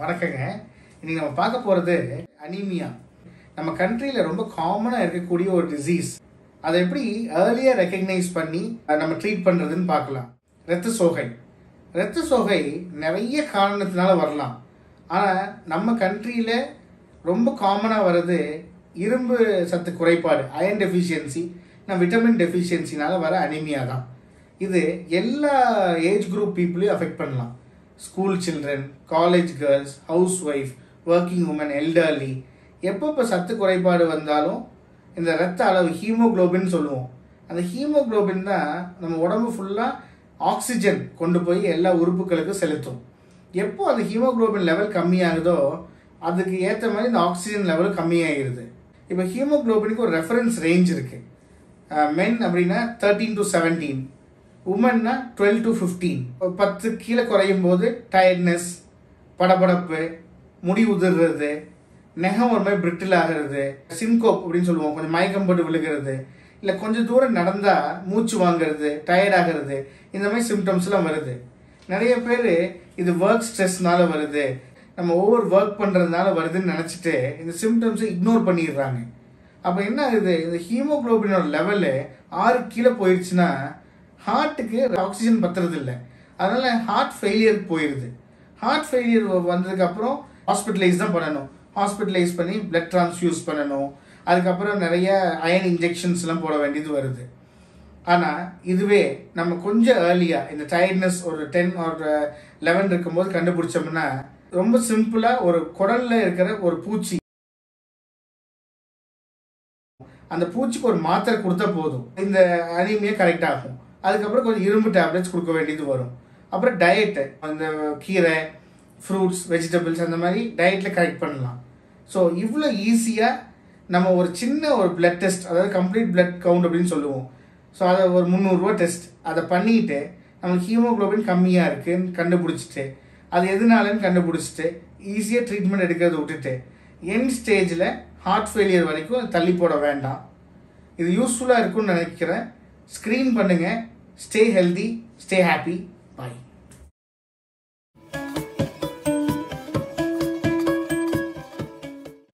வணக்கங்க இன்னைக்கு நம்ம பார்க்க போகிறது அனீமியா நம்ம கண்ட்ரியில் ரொம்ப காமனாக இருக்கக்கூடிய ஒரு டிசீஸ் அதை எப்படி ஏர்லியாக ரெக்கக்னைஸ் பண்ணி அதை நம்ம ட்ரீட் பண்ணுறதுன்னு பார்க்கலாம் இரத்த சோகை இரத்த சோகை நிறைய காரணத்தினால வரலாம் ஆனால் நம்ம கண்ட்ரியில் ரொம்ப காமனாக வர்றது இரும்பு சத்து குறைபாடு அயன் டெஃபிஷியன்சி நான் விட்டமின் டெஃபிஷியன்சினால வர அனிமியா தான் இது எல்லா ஏஜ் குரூப் பீப்புளையும் அஃபெக்ட் பண்ணலாம் school children college girls housewife working woman elderly எப்பப்போ சத்து குறைபாடு வந்தாலும் இந்த ரத்த அளவு ஹீமோகுளோபின் சொல்லுவோம் அந்த ஹீமோகுளோபின் தான் நம்ம உடம்பு ஃபுல்லாக ஆக்சிஜன் கொண்டு போய் எல்லா உறுப்புகளுக்கும் செலுத்தும் எப்போ அந்த ஹீமோகுளோபின் லெவல் கம்மியாகுதோ அதுக்கு ஏற்ற மாதிரி இந்த ஆக்சிஜன் லெவல் கம்மியாகிடுது இப்போ ஹீமோகுளோபினுக்கு ஒரு ரெஃபரன்ஸ் ரேஞ்ச் இருக்குது மென் அப்படின்னா தேர்ட்டீன் டு செவன்டீன் உமன்னா டுவெல் டு ஃபிஃப்டீன் பத்து கீழே குறையும் போது டயர்ட்னஸ் படபடப்பு முடி உதிர்றது நெகம் ஒரு மாதிரி பிரிட்டில் ஆகிறது சின்கோப் அப்படின்னு சொல்லுவோம் கொஞ்சம் மயக்கம் போட்டு விழுகிறது இல்லை கொஞ்சம் தூரம் நடந்தால் மூச்சு வாங்குறது டயர்ட் ஆகிறது இந்த மாதிரி சிம்டம்ஸ்லாம் வருது நிறைய பேர் இது ஒர்க் ஸ்ட்ரெஸ்னால வருது நம்ம ஓவர் ஒர்க் பண்ணுறதுனால வருதுன்னு நினச்சிட்டு இந்த சிம்டம்ஸை இக்னோர் பண்ணிடுறாங்க அப்போ என்ன ஆகுது இந்த ஹீமோகுளோபினோட லெவலு ஆறு கீழே போயிடுச்சுன்னா ஹார்ட்டுக்கு ஆக்சிஜன் பத்துறது இல்லை அதனால ஹார்ட் ஃபெயிலியர் போயிடுது ஹார்ட் ஃபெயிலியர் வந்ததுக்கப்புறம் ஹாஸ்பிட்டலைஸ் தான் பண்ணணும் ஹாஸ்பிட்டலைஸ் பண்ணி பிளட் ட்ரான்ஸ்ஃபியூஸ் பண்ணணும் அதுக்கப்புறம் நிறைய அயன் இன்ஜெக்ஷன்ஸ்லாம் போட வேண்டியது வருது ஆனால் இதுவே நம்ம கொஞ்சம் ஏர்லியாக இந்த டயர்ட்னஸ் ஒரு டென் ஒரு லெவன் இருக்கும்போது கண்டுபிடிச்சோம்னா ரொம்ப சிம்பிளாக ஒரு குடல்ல இருக்கிற ஒரு பூச்சி அந்த பூச்சிக்கு ஒரு மாத்திரை கொடுத்தா போதும் இந்த அனீமியா கரெக்ட் ஆகும் அதுக்கப்புறம் கொஞ்சம் இரும்பு டேப்லெட்ஸ் கொடுக்க வேண்டியது வரும் அப்புறம் டயட்டு அந்த கீரை ஃப்ரூட்ஸ் வெஜிடபிள்ஸ் அந்த மாதிரி டயட்டில் கரெக்ட் பண்ணலாம் ஸோ இவ்வளோ ஈஸியாக நம்ம ஒரு சின்ன ஒரு பிளட் டெஸ்ட் அதாவது கம்ப்ளீட் பிளட் கவுண்ட் அப்படின்னு சொல்லுவோம் ஸோ அதை ஒரு முந்நூறுரூவா டெஸ்ட் அதை பண்ணிட்டு நம்மளுக்கு ஹீமோக்ளோபின் கம்மியாக இருக்குன்னு கண்டுபிடிச்சிட்டு அது எதுனாலன்னு கண்டுபிடிச்சிட்டு ஈஸியாக ட்ரீட்மெண்ட் எடுக்கிறத விட்டுட்டு எண்ட் ஸ்டேஜில் ஹார்ட் ஃபெயிலியர் வரைக்கும் தள்ளி போட வேண்டாம் இது யூஸ்ஃபுல்லாக இருக்கும்னு நினைக்கிறேன் ஸ்க்ரீன் பண்ணுங்கள் ஸ்டே ஹெல்தி ஸ்டே ஹாப்பி பாய்